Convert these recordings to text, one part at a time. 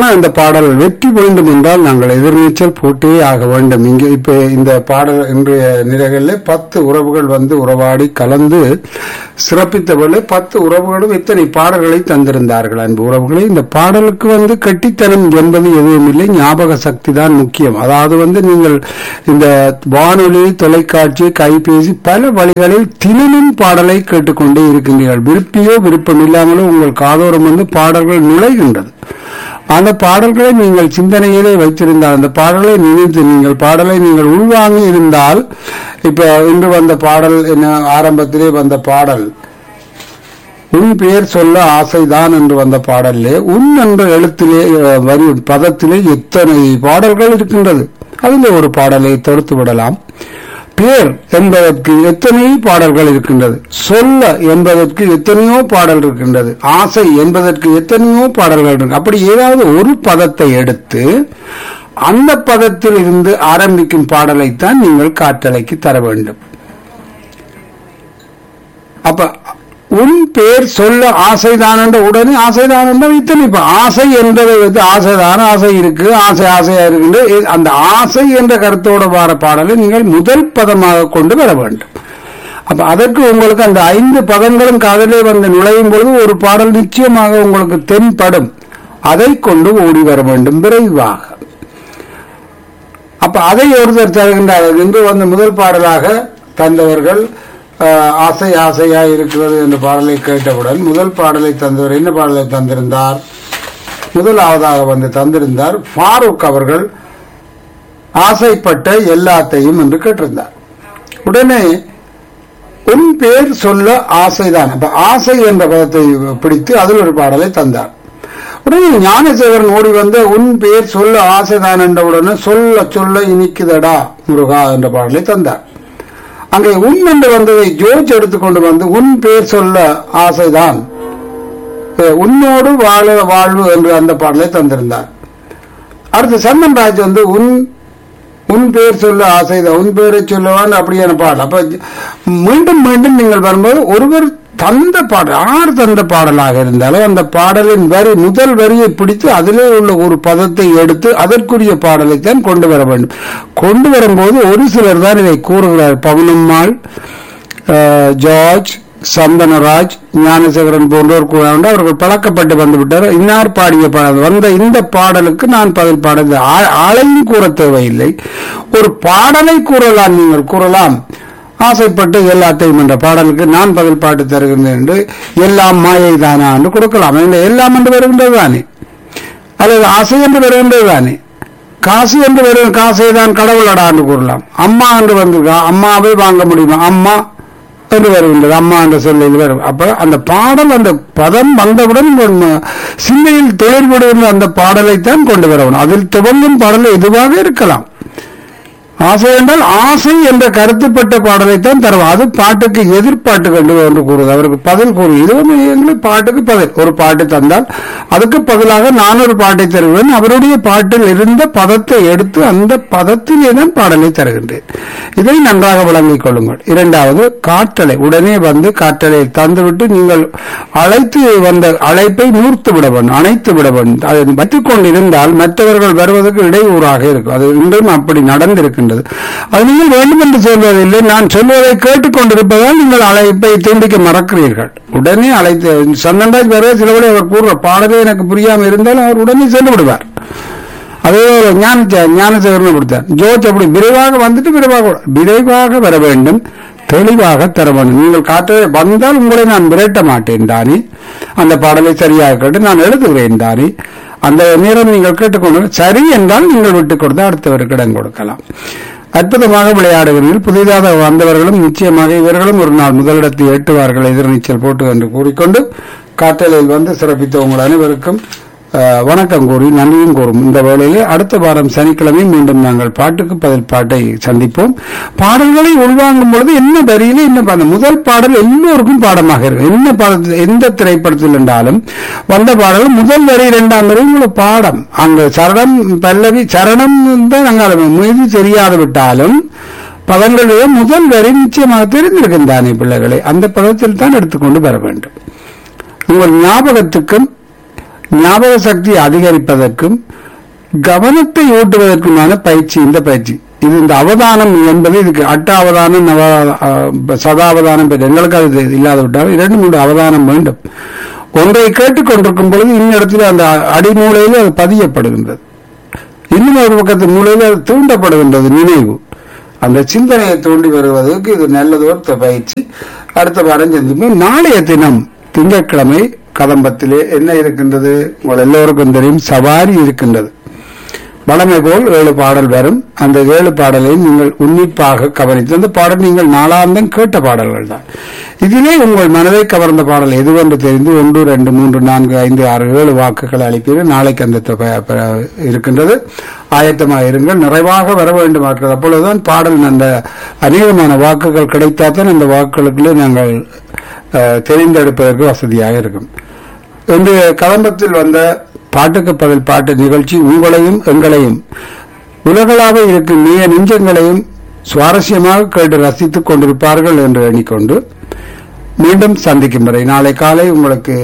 சிறப்பான இந்த பாடல் வெற்றி வேண்டும் என்றால் நாங்கள் எதிர்நீச்சல் போட்டே ஆக வேண்டும் இங்கே இப்ப இந்த பாடல் இன்றைய நிலைகளில் பத்து உறவுகள் வந்து உறவாடி கலந்து சிறப்பித்தவர்களே பத்து உறவுகளும் இத்தனை பாடல்களை தந்திருந்தார்கள் அன்பு உறவுகளே இந்த பாடலுக்கு வந்து கட்டித்தனம் என்பது எதுவும் இல்லை ஞாபக சக்தி தான் முக்கியம் அதாவது வந்து நீங்கள் இந்த வானொலி தொலைக்காட்சி கைபேசி பல வழிகளில் தினமும் பாடலை கேட்டுக்கொண்டே இருக்கின்றீர்கள் விருப்பியோ விருப்பம் இல்லாமலோ உங்கள் காதோரம் வந்து பாடல்கள் நுழைகின்றது அந்த பாடல்களை நீங்கள் சிந்தனையிலே வைத்திருந்தால் அந்த பாடலை நினைத்து நீங்கள் பாடலை நீங்கள் உள்வாங்கி இருந்தால் இப்ப இன்று வந்த பாடல் என்ன ஆரம்பத்திலே வந்த பாடல் உன் பெயர் சொல்ல ஆசைதான் என்று வந்த பாடலிலே உன் என்ற எழுத்திலே அஹ், வரி பதத்திலே எத்தனை பாடல்கள் இருக்கின்றது அதில் ஒரு பாடலை தொடுத்து விடலாம் பேர் என்பதற்கு எத்தனை பாடல்கள் இருக்கின்றது சொல்ல என்பதற்கு எத்தனையோ பாடல் இருக்கின்றது ஆசை என்பதற்கு எத்தனையோ பாடல்கள் இருக்கு அப்படி ஏதாவது ஒரு பதத்தை எடுத்து அந்த பதத்தில் இருந்து ஆரம்பிக்கும் பாடலைத்தான் நீங்கள் காற்றலைக்கு தர வேண்டும் அப்ப உன் பேர் சொல்ல ஆசைதான் என்ற உடனே ஆசைதான் என்ற இத்தனை இப்ப ஆசை என்பதை வந்து ஆசைதான் ஆசை இருக்கு ஆசை ஆசையா இருக்கு இ- அந்த ஆசை என்ற கருத்தோட வர பாடலை நீங்கள் முதல் பதமாக கொண்டு வர வேண்டும் அப்ப அதற்கு உங்களுக்கு அந்த ஐந்து பதங்களும் காதலே வந்து நுழையும் பொழுது ஒரு பாடல் நிச்சயமாக உங்களுக்கு தென்படும் அதை கொண்டு ஓடி வர வேண்டும் விரைவாக அப்ப அதை ஒருத்தர் தருகின்றார்கள் என்று வந்து முதல் பாடலாக தந்தவர்கள் ஆஹ், ஆசை ஆசையா இருக்கிறது என்ற பாடலை கேட்டவுடன் முதல் பாடலை தந்தவர் என்ன பாடலை தந்திருந்தார் முதலாவதாக வந்து தந்திருந்தார் ஃபாரூக் அவர்கள் ஆசைப்பட்ட எல்லாத்தையும் என்று கேட்டிருந்தார் உடனே உன் பேர் சொல்ல ஆசைதான் அப்ப ஆசை என்ற பதத்தை பிடித்து அதில் ஒரு பாடலை தந்தார் உடனே ஞானசேகரன் ஓடி வந்து உன் பேர் சொல்ல ஆசைதான் என்ற உடனே சொல்ல சொல்ல இனிக்குதடா முருகா என்ற பாடலை தந்தார் அங்கே உன் என்று வந்ததை ஜோர்ஜ் எடுத்துக்கொண்டு வந்து உன் பேர் சொல்ல ஆசைதான் அஹ் உன்னோடு வாழ வாழ்வு என்று அந்த பாடலை தந்திருந்தார் அடுத்து சந்தன் ராஜ் வந்து உன் உன் பேர் சொல்ல ஆசைதான் உன் பேரை சொல்லவான் அப்படியான பாடல் அப்ப மீண்டும் மீண்டும் நீங்கள் வரும்போது ஒருவர் தந்த பாடல் ஆறு தந்த பாடலாக இருந்தாலும் அந்த பாடலின் வரி முதல் வரியை பிடித்து அதிலே உள்ள ஒரு பதத்தை எடுத்து அதற்குரிய பாடலைத்தான் கொண்டு வர வேண்டும் கொண்டு வரும்போது ஒரு சிலர் தான் இதை கூறுகிறார் பவுனம்மாள் அஹ், ஜார்ஜ் சந்தனராஜ் ஞானசேகரன் போன்றோர் கூட உண்டு. அவர்கள் பழக்கப்பட்டு வந்து விட்டார் இன்னார் பாடிய பாடல் வந்த இந்த பாடலுக்கு நான் பதில் பாடல் ஆ- ஆளையும் கூற தேவையில்லை ஒரு பாடலை கூறலாம் நீங்கள் கூறலாம் ஆசைப்பட்டு எல்லாத்தையும் என்ற பாடலுக்கு நான் பதில் பாட்டு தருகின்றேன் என்று எல்லாம் மாயை தானா என்று கொடுக்கலாம் இந்த எல்லாம் என்று வருகின்றது தானே அல்லது ஆசை என்று வருகின்றது தானே காசு என்று வரும் காசை தான் கடவுளடா என்று கூறலாம் அம்மா என்று வந்திருக்கா அம்மாவை வாங்க முடியுமா அம்மா என்று வருகின்றது அம்மா என்ற சொல்லில் வரும் அப்ப அந்த பாடல் அந்த பதம் வந்தவுடன் உங்கள் ம- சிந்தையில் தொழில்படுகின்ற அந்த பாடலைத்தான் கொண்டு வரணும் அதில் துவங்கும் பாடல் எதுவாக இருக்கலாம் ஆசை என்றால் ஆசை என்ற கருத்துப்பட்ட பாடலைத்தான் தருவோம் அது பாட்டுக்கு எதிர்பாட்டு கண்டு என்று கூறுவது அவருக்கு பதில் கூறு இது வந்து எங்களுக்கு பாட்டுக்கு பதில் ஒரு பாட்டு தந்தால் அதுக்கு பதிலாக நான் ஒரு பாட்டை தருவேன் அவருடைய பாட்டில் இருந்த பதத்தை எடுத்து அந்த பதத்திலே தான் பாடலை தருகின்றேன் இதை நன்றாக விளங்கிக் கொள்ளுங்கள் இரண்டாவது காற்றலை உடனே வந்து காற்றலை தந்துவிட்டு நீங்கள் அழைத்து வந்த அழைப்பை நூர்த்து விட வேண்டும் அணைத்து விட வேண்டும் அதை பற்றிக் கொண்டிருந்தால் மற்றவர்கள் வருவதற்கு இடையூறாக இருக்கும் அது இன்றும் அப்படி நடந்திருக்கின்றது அது நீங்கள் வேண்டும் என்று சொல்வதில்லை நான் சொல்வதை கேட்டுக்கொண்டிருப்பதால் நீங்கள் அழைப்பை துண்டிக்க மறக்கிறீர்கள் உடனே அழைத்து சந்தன்ராஜ் வர சிலவரை அவர் கூறுற பாடலே எனக்கு புரியாமல் இருந்தாலும் அவர் உடனே சென்று விடுவார் அதே ஞான ஞானசேகரன் கொடுத்தார் ஜோத் அப்படி விரைவாக வந்துட்டு விரைவாக விரைவாக வர வேண்டும் தெளிவாக தர வேண்டும் நீங்கள் காட்ட வந்தால் உங்களை நான் விரட்ட மாட்டேன் தானே அந்த பாடலை சரியாக கேட்டு நான் எழுதுகிறேன் தானே அந்த நேரம் நீங்கள் கேட்டுக்கொண்டு சரி என்றால் நீங்கள் விட்டுக் கொடுத்து அடுத்தவருக்கு இடம் கொடுக்கலாம் அற்புதமாக விளையாடுகிறீர்கள் புதிதாக வந்தவர்களும் நிச்சயமாக இவர்களும் ஒரு நாள் முதலிடத்தை எட்டுவார்கள் எதிர்நீச்சல் போட்டு என்று கூறிக்கொண்டு காற்றலில் வந்து சிறப்பித்த உங்கள் அனைவருக்கும் அஹ், வணக்கம் கூறி நன்றியும் கூறும் இந்த வேளையிலே அடுத்த வாரம் சனிக்கிழமை மீண்டும் நாங்கள் பாட்டுக்கு பதில் பாட்டை சந்திப்போம் பாடல்களை உள்வாங்கும் பொழுது என்ன வரியில என்ன அந்த முதல் பாடல் எல்லோருக்கும் பாடமாக இருக்கும் என்ன பாடத்தில் எந்த திரைப்படத்தில் என்றாலும் வந்த பாடல் முதல் வரி இரண்டாம் வரி உங்களுக்கு பாடம் அங்க சரணம் பல்லவி சரணம் தான் அங்கே மீது தெரியாது விட்டாலும் பதங்களுடைய முதல் வரி நிச்சயமாக தெரிந்திருக்கும் தானே பிள்ளைகளை அந்த பதத்தில் தான் எடுத்துக்கொண்டு வர வேண்டும் உங்கள் ஞாபகத்துக்கும் ஞாபக சக்தி அதிகரிப்பதற்கும் கவனத்தை ஊட்டுவதற்குமான பயிற்சி இந்த பயிற்சி இது இந்த அவதானம் என்பது இதுக்கு அட்ட அவதானம் நவ அஹ், சதாவதானம் பெற்ற எங்களுக்கு அது இல்லாத விட்டால் இரண்டு மூன்று அவதானம் வேண்டும் ஒன்றை கேட்டுக்கொண்டிருக்கும் பொழுது இன்னிடத்தில் அந்த அடிமூலையில் அது பதியப்படுகின்றது இன்னும் ஒரு பக்கத்து மூலையில் அது தூண்டப்படுகின்றது நினைவு அந்த சிந்தனையை தூண்டி வருவதற்கு இது நல்லதோர் த- பயிற்சி அடுத்த வாரம் சந்திப்போம் நாளைய தினம் திங்கட்கிழமை கதம்பத்திலே என்ன இருக்கின்றது உங்கள் எல்லோருக்கும் தெரியும் சவாரி இருக்கின்றது வளமை போல் ஏழு பாடல் வரும் அந்த ஏழு பாடலையும் நீங்கள் உன்னிப்பாக கவனித்து அந்த பாடல் நீங்கள் நாளாந்தம் கேட்ட பாடல்கள் தான் இதிலே உங்கள் மனதை கவர்ந்த பாடல் எதுவென்று தெரிந்து ஒன்று ரெண்டு மூன்று நான்கு ஐந்து ஆறு ஏழு வாக்குகளை அளிப்பீர்கள் நாளைக்கு அந்த தொகை ப- இருக்கின்றது ஆயத்தமாக இருங்கள் நிறைவாக வர வேண்டும் இருக்கிறது அப்பொழுதுதான் பாடல் அந்த அநேகமான வாக்குகள் கிடைத்தால்தான் அந்த வாக்குகளுக்குள்ளே நாங்கள் அஹ், தெரிந்தெடுப்பதற்கு வசதியாக இருக்கும் இன்று கலம்பத்தில் வந்த பாட்டுக்கு பதில் பாட்டு நிகழ்ச்சி உங்களையும் எங்களையும் உலகளாக இருக்கும் நீய நெஞ்சங்களையும் சுவாரஸ்யமாக கேட்டு ரசித்துக் கொண்டிருப்பார்கள் என்று எண்ணிக்கொண்டு மீண்டும் சந்திக்கும் வரை நாளை காலை உங்களுக்கு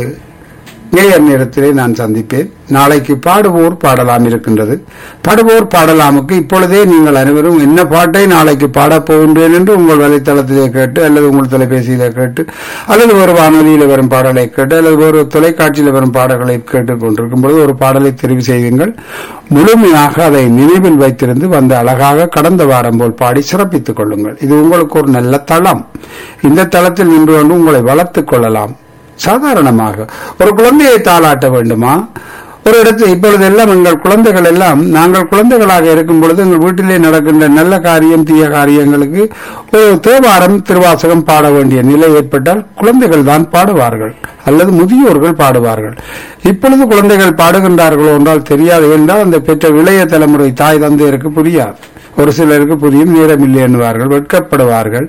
நேயர் நேரத்திலே நான் சந்திப்பேன் நாளைக்கு பாடுவோர் பாடலாம் இருக்கின்றது பாடுவோர் பாடலாமுக்கு இப்பொழுதே நீங்கள் அனைவரும் என்ன பாட்டை நாளைக்கு பாடப் போகின்றேன் என்று உங்கள் வலைத்தளத்திலே கேட்டு அல்லது உங்கள் தொலைபேசியிலே கேட்டு அல்லது ஒரு வானொலியில் வரும் பாடலை கேட்டு அல்லது ஒரு தொலைக்காட்சியில் வரும் பாடல்களை கேட்டுக் கொண்டிருக்கும் பொழுது ஒரு பாடலை தெரிவு செய்யுங்கள் முழுமையாக அதை நினைவில் வைத்திருந்து வந்து அழகாக கடந்த வாரம் போல் பாடி சிறப்பித்துக் கொள்ளுங்கள் இது உங்களுக்கு ஒரு நல்ல தளம் இந்த தளத்தில் நின்று கொண்டு உங்களை வளர்த்துக் கொள்ளலாம் சாதாரணமாக ஒரு குழந்தையை தாளாட்ட வேண்டுமா ஒரு இடத்தில் இப்பொழுது எல்லாம் எங்கள் குழந்தைகள் எல்லாம் நாங்கள் குழந்தைகளாக இருக்கும் பொழுது எங்கள் வீட்டிலே நடக்கின்ற நல்ல காரியம் தீய காரியங்களுக்கு ஒரு தேவாரம் திருவாசகம் பாட வேண்டிய நிலை ஏற்பட்டால் குழந்தைகள் தான் பாடுவார்கள் அல்லது முதியோர்கள் பாடுவார்கள் இப்பொழுது குழந்தைகள் பாடுகின்றார்களோ என்றால் தெரியாது என்றால் அந்த பெற்ற இளைய தலைமுறை தாய் தந்தையருக்கு புரியாது ஒரு சிலருக்கு புரியும் நேரமில்லை என்பார்கள் வெட்கப்படுவார்கள்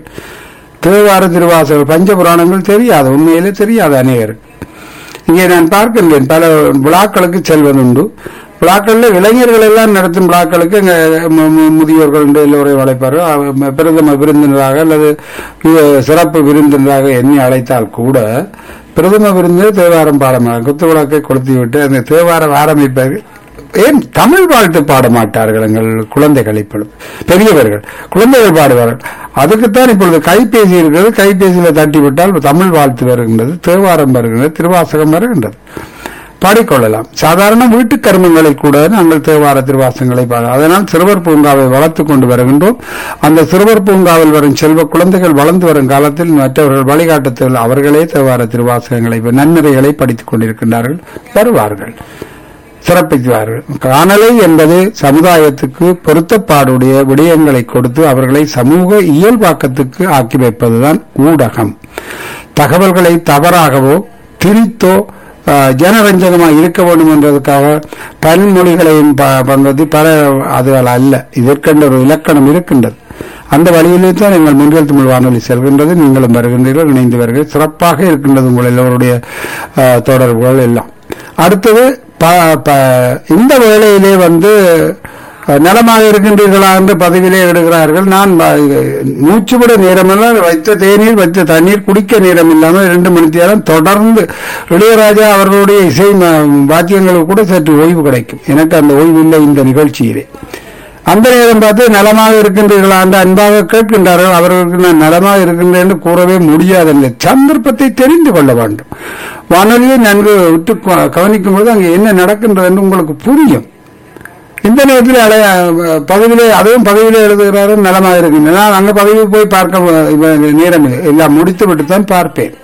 தேவார திருவாசகர் பஞ்சபுராணங்கள் தெரியாது உண்மையிலே தெரியாது அநேகருக்கு இங்கே நான் பார்க்கின்றேன் பல விழாக்களுக்கு செல்வதுண்டு விழாக்களில் இளைஞர்கள் எல்லாம் நடத்தும் விழாக்களுக்கு எங்க மு- மு- முதியோர்கள் என்று எல்லோரையும் அழைப்பார்கள் அவ- பிரதம விருந்தினராக அல்லது இது சிறப்பு விருந்தினராக எண்ணி அழைத்தால் கூட பிரதம விருந்தினர் தேவாரம் பாடமாக குத்து விளக்கை கொளுத்தி விட்டு அந்த தேவாரம் ஆரம்பிப்பார்கள் ஏன் தமிழ் வாழ்த்து பாட மாட்டார்கள் எங்கள் குழந்தைகள் இப்பொழுது பெரியவர்கள் குழந்தைகள் பாடுவார்கள் அதுக்குத்தான் இப்பொழுது கைபேசி இருக்கிறது கைபேசியில தட்டி விட்டால் தமிழ் வாழ்த்து வருகின்றது தேவாரம் வருகின்றது திருவாசகம் வருகின்றது பாடிக்கொள்ளலாம் சாதாரண வீட்டு கர்மங்களில் கூட நாங்கள் தேவார திருவாசங்களை பாட அதனால் சிறுவர் பூங்காவை வளர்த்துக் கொண்டு வருகின்றோம் அந்த சிறுவர் பூங்காவில் வரும் செல்வ குழந்தைகள் வளர்ந்து வரும் காலத்தில் மற்றவர்கள் வழிகாட்டத்தில் அவர்களே தேவார திருவாசகங்களை நன்முறைகளை படித்துக் கொண்டிருக்கின்றார்கள் வருவார்கள் சிறப்பிக்கிறார்கள் காணலை என்பது சமுதாயத்துக்கு பொருத்தப்பாடுடைய விடயங்களை கொடுத்து அவர்களை சமூக இயல்பாக்கத்துக்கு ஆக்கி வைப்பதுதான் ஊடகம் தகவல்களை தவறாகவோ திரித்தோ ஆஹ், ஜனரஞ்சகமாக இருக்க வேண்டும் என்றதுக்காக பன்மொழிகளையும் ப- பங்குவதி பல அதுகள் அல்ல இதற்கென்ற ஒரு இலக்கணம் இருக்கின்றது அந்த வழியிலே தான் எங்கள் முன்கள் தமிழ் வானொலி செல்கின்றது நீங்களும் வருகின்றீர்கள் இணைந்து வருகிறது சிறப்பாக இருக்கின்றது உங்கள் எல்லோருடைய ஆஹ், தொடர்புகள் எல்லாம் அடுத்தது ப- ப- இந்த வேளையிலே வந்து அஹ், நலமாக இருக்கின்றீர்களா என்று பதவியிலே இடுகிறார்கள் நான் ப- மூச்சுவிட நேரமெல்லாம் வைத்த தேநீர் வைத்த தண்ணீர் குடிக்க நேரம் இல்லாமல் இரண்டு மணி நேரம் தொடர்ந்து இளையராஜா அவர்களுடைய இசை ம- வாத்தியங்களுக்கு கூட சற்று ஓய்வு கிடைக்கும் எனக்கு அந்த ஓய்வு இல்லை இந்த நிகழ்ச்சியிலே அந்த நேரம் பார்த்து நலமாக இருக்கின்றீர்களா என்று அன்பாக கேட்கின்றார்கள் அவர்களுக்கு நான் நலமாக இருக்கின்றேன் என்று கூறவே முடியாது என்ற சந்தர்ப்பத்தை தெரிந்து கொள்ள வேண்டும் வானொலியை நன்கு விட்டு க- கவனிக்கும் போது அங்கே என்ன நடக்கின்றது என்று உங்களுக்கு புரியும் இந்த நேரத்தில் அடைய பதவியிலே அதுவும் பதவியிலே எழுதுகிறார்கள் நலமாக இருக்கின்றன நான் அங்க பதவியில் போய் பார்க்க வ- நேரம் இல்லை. எல்லாம் முடித்து விட்டு தான் பார்ப்பேன்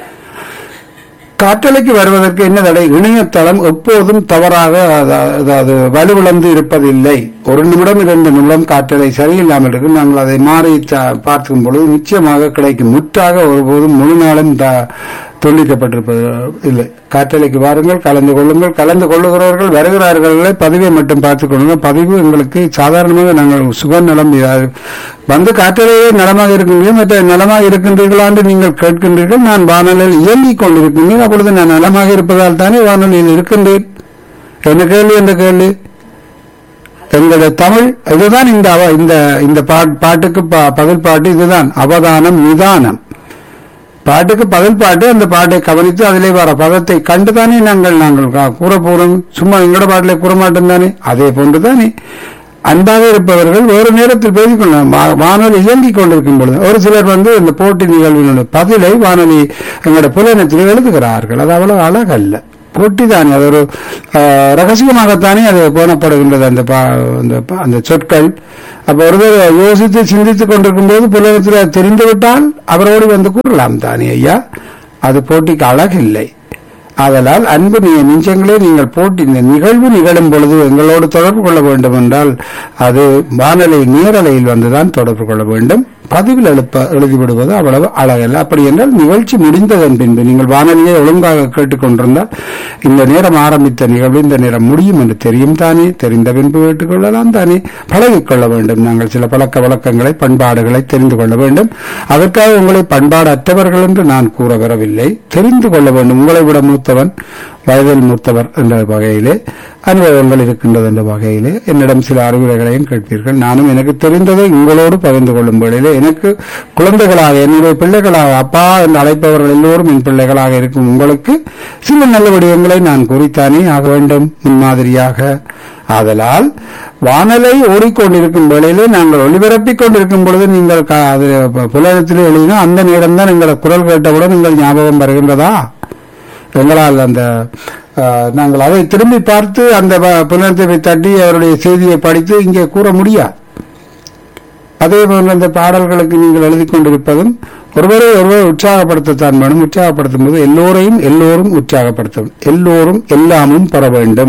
காற்றலைக்கு வருவதற்கு என்ன தடை இணையதளம் எப்போதும் தவறாக அத- அதாவது வலுவிழந்து இருப்பதில்லை ஒரு நிமிடம் இரண்டு நிமிடம் காற்றலை சரியில்லாமல் இருக்கும் நாங்கள் அதை மாறி ச- பார்க்கும் பொழுது நிச்சயமாக கிடைக்கும் முற்றாக ஒருபோதும் முழு நாளும் த- துண்டிக்கப்பட்டிருப்பது இல்லை காற்றலைக்கு வாருங்கள் கலந்து கொள்ளுங்கள் கலந்து கொள்ளுகிறவர்கள் வருகிறார்கள் பதிவை மட்டும் பார்த்துக் கொள்ளுங்கள் பதிவு எங்களுக்கு சாதாரணமாக நாங்கள் சுகநலம் இதாக- வந்து காற்றலையே நலமாக இருக்கின்றீர்கள் மற்ற நலமாக இருக்கின்றீர்களா என்று நீங்கள் கேட்கின்றீர்கள் நான் வானொலியில் இயங்கிக் கொண்டிருக்கின்றேன் அப்பொழுது நான் நலமாக இருப்பதால் தானே வானொலியில் இருக்கின்றேன் என்ன கேள்வி என்ற கேள்வி எங்களுடைய தமிழ் இதுதான் இந்த அவ- இந்த இந்த பாட்- பாட்டுக்கு ப- பதில் பாட்டு இதுதான் அவதானம் நிதானம் பாட்டுக்கு பதில் பாட்டு அந்த பாட்டை கவனித்து அதிலே வர பதத்தை கண்டுதானே நாங்கள் நாங்கள் கா- கூற போறோம் சும்மா எங்கட பாட்டிலே கூற மாட்டோம் தானே அதே போன்றுதானே அன்பாக இருப்பவர்கள் வேறு நேரத்தில் பேசிக் கொள்ளலாம் வா- வானொலி இயங்கிக் கொண்டிருக்கும் பொழுது ஒரு சிலர் வந்து இந்த போட்டி நிகழ்வினுடைய பதிலை வானொலி எங்களோட புலனத்தில் எழுதுகிறார்கள் அது அவ்வளவு அழகல்ல போட்டி தானே அது ஒரு ஆஹ், ரகசியமாகத்தானே அது போனப்படுகின்றது அந்த பா- அந்த பா- அந்த சொற்கள் அப்ப ஒருவர் யோசித்து சிந்தித்துக் கொண்டிருக்கும் போது புலனத்தில் தெரிந்துவிட்டால் அவரோடு வந்து கூறலாம் தானே ஐயா அது போட்டிக்கு அழகில்லை ஆதலால் அன்பு நீ நெஞ்சங்களே நீங்கள் போட்டி இந்த நிகழ்வு நிகழும் பொழுது எங்களோடு தொடர்பு கொள்ள வேண்டும் என்றால் அது வானொலி நேரலையில் வந்துதான் தொடர்பு கொள்ள வேண்டும் பதிவில் எழுப்ப எழுதிவிடுவது அவ்வளவு அழகல்ல அப்படி என்றால் நிகழ்ச்சி முடிந்ததன் பின்பு நீங்கள் வானொலியை ஒழுங்காக கேட்டுக்கொண்டிருந்தால் இந்த நேரம் ஆரம்பித்த நிகழ்வு இந்த நேரம் முடியும் என்று தெரியும் தானே தெரிந்த பின்பு கேட்டுக்கொள்ளலாம் தானே பழகிக்கொள்ள வேண்டும் நாங்கள் சில பழக்க வழக்கங்களை பண்பாடுகளை தெரிந்து கொள்ள வேண்டும் அதற்காக உங்களை பண்பாடற்றவர்கள் என்று நான் கூற வரவில்லை தெரிந்து கொள்ள வேண்டும் உங்களை விட மூத்தவன் வயதில் மூத்தவர் என்ற வகையிலே அனுபவங்கள் இருக்கின்றது என்ற வகையிலே என்னிடம் சில அறிவுரைகளையும் கேட்பீர்கள் நானும் எனக்கு தெரிந்ததை உங்களோடு பகிர்ந்து கொள்ளும் வேளையிலே எனக்கு குழந்தைகளாக என்னுடைய பிள்ளைகளாக அப்பா என்று அழைப்பவர்கள் எல்லோரும் என் பிள்ளைகளாக இருக்கும் உங்களுக்கு சில நல்ல விடயங்களை நான் குறித்தானே ஆக வேண்டும் முன்மாதிரியாக ஆதலால் வானலை ஓடிக்கொண்டிருக்கும் வேளையிலே நாங்கள் ஒளிபரப்பிக் கொண்டிருக்கும் பொழுது நீங்கள் க- அது ப- புலகத்திலே எழுதினா அந்த நேரம்தான் எங்களை குரல் கேட்டவுடன் உங்கள் ஞாபகம் வருகின்றதா எங்களால் அந்த அஹ், நாங்கள் அதை திரும்பி பார்த்து அந்த ப- புலனத்தை தட்டி அவருடைய செய்தியை படித்து இங்கே கூற முடியாது அதே போன்று அந்த பாடல்களுக்கு நீங்கள் எழுதி கொண்டிருப்பதும் ஒருவரை ஒருவர் உற்சாகப்படுத்தத்தான் வேணும் உற்சாகப்படுத்தும் போது எல்லோரையும் எல்லோரும் உற்சாகப்படுத்தும் எல்லோரும் எல்லாமும் பெற வேண்டும்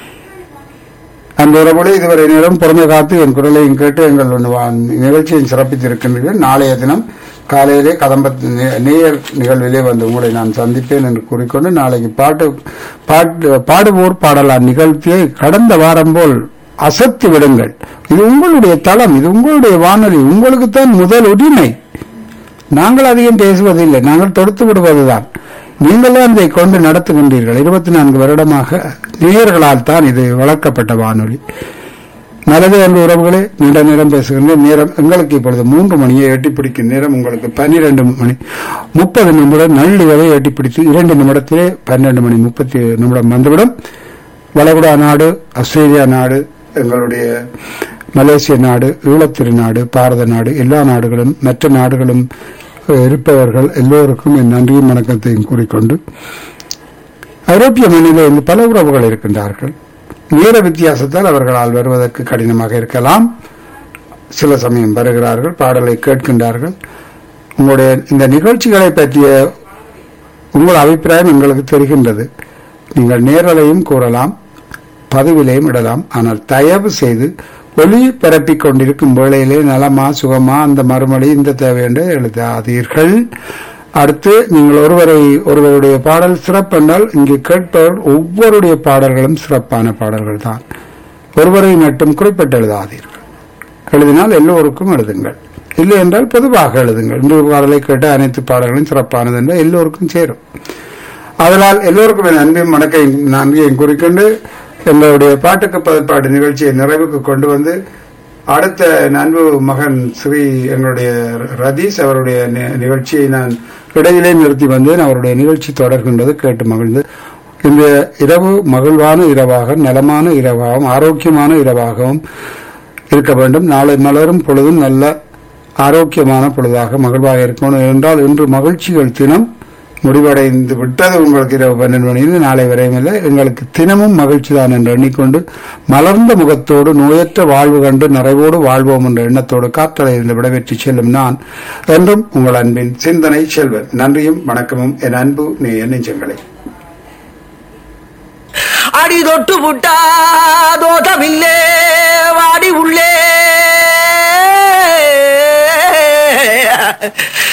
அந்த உறவோடு இதுவரை நேரம் பொறுமை காத்து என் குரலையும் கேட்டு எங்கள் ஒன்று வா- நிகழ்ச்சியை சிறப்பித்திருக்கின்றீர்கள் நாளைய தினம் காலையிலே கதம்பத் நே- நேயர் நிகழ்விலே வந்து உங்களை நான் சந்திப்பேன் என்று கூறிக்கொண்டு நாளைக்கு பாட்டு பாட்டு பாடுவோர் பாடலாம் நிகழ்ச்சியை கடந்த வாரம் போல் அசத்தி விடுங்கள் இது உங்களுடைய தளம் இது உங்களுடைய வானொலி உங்களுக்குத்தான் முதல் உரிமை நாங்கள் அதிகம் பேசுவதில்லை நாங்கள் தொடுத்து விடுவதுதான் நீங்களே அதை கொண்டு நடத்துகின்றீர்கள் இருபத்தி நான்கு வருடமாக நேயர்களால் தான் இது வளர்க்கப்பட்ட வானொலி நல்லது என்ற உறவுகளே நீண்ட நேரம் பேசுகின்ற நேரம் எங்களுக்கு இப்பொழுது மூன்று மணியை எட்டி பிடிக்கும் நேரம் உங்களுக்கு பன்னிரண்டு மணி முப்பது நிமிடம் நள்ளிரவை எட்டி பிடித்து இரண்டு நிமிடத்திலே பன்னெண்டு மணி முப்பத்தி நிமிடம் வந்துவிடும் வளைகுடா நாடு ஆஸ்திரேலியா நாடு எங்களுடைய மலேசிய நாடு ஈழத்திரு நாடு பாரத நாடு எல்லா நாடுகளும் மற்ற நாடுகளும் அஹ், இருப்பவர்கள் எல்லோருக்கும் என் நன்றியும் வணக்கத்தையும் கூறிக்கொண்டு ஐரோப்பிய மண்ணிலே இருந்து பல உறவுகள் இருக்கின்றார்கள் நேர வித்தியாசத்தால் அவர்களால் வருவதற்கு கடினமாக இருக்கலாம் சில சமயம் வருகிறார்கள் பாடலை கேட்கின்றார்கள் உங்களுடைய இந்த நிகழ்ச்சிகளை பற்றிய உங்கள் அபிப்பிராயம் எங்களுக்கு தெரிகின்றது நீங்கள் நேரலையும் கூறலாம் பதிவிலையும் இடலாம் ஆனால் தயவு செய்து ஒளி பரப்பிக் கொண்டிருக்கும் வேளையிலே நலமா சுகமா அந்த மறுமொழி இந்த தேவை என்று எழுதாதீர்கள் அடுத்து நீங்கள் ஒருவரை ஒருவருடைய பாடல் சிறப்பென்றால் இங்கு கேட்பவர் ஒவ்வொருடைய பாடல்களும் சிறப்பான பாடல்கள் தான் ஒருவரை மட்டும் குறிப்பிட்டு எழுதாதீர்கள் எழுதினால் எல்லோருக்கும் எழுதுங்கள் இல்லை என்றால் பொதுவாக எழுதுங்கள் இந்த பாடலை கேட்ட அனைத்து பாடல்களும் சிறப்பானது என்றால் எல்லோருக்கும் சேரும் அதனால் எல்லோருக்கும் என் அன்பையும் வணக்கையும் நன்றியையும் குறிக்கொண்டு எங்களுடைய பாட்டுக்கு பதிப்பாட்டு நிகழ்ச்சியை நிறைவுக்கு கொண்டு வந்து அடுத்த நண்பு மகன் ஸ்ரீ எங்களுடைய ரதீஷ் அவருடைய நி- நிகழ்ச்சியை நான் இடையிலே நிறுத்தி வந்தேன் அவருடைய நிகழ்ச்சி தொடர்கின்றது கேட்டு மகிழ்ந்து இந்த இரவு மகிழ்வான இரவாக நலமான இரவாகவும் ஆரோக்கியமான இரவாகவும் இருக்க வேண்டும் நாளை மலரும் பொழுதும் நல்ல ஆரோக்கியமான பொழுதாக மகிழ்வாக இருக்கணும் என்றால் இன்று மகிழ்ச்சிகள் தினம் முடிவடைந்து விட்டது உங்களுக்கு இரவு பன்னெண்டு மணியில் நாளை வரையும் இல்லை எங்களுக்கு தினமும் மகிழ்ச்சி தான் என்று எண்ணிக்கொண்டு மலர்ந்த முகத்தோடு நோயற்ற வாழ்வு கண்டு நிறைவோடு வாழ்வோம் என்ற எண்ணத்தோடு காற்றலையிலிருந்து விடைபெற்று செல்லும் நான் என்றும் உங்கள் அன்பின் சிந்தனை செல்வன் நன்றியும் வணக்கமும் என் அன்பு நீ நெஞ்சங்களே அடி தொட்டு புட்டா தோட்டமில்லே வாடி உள்ளே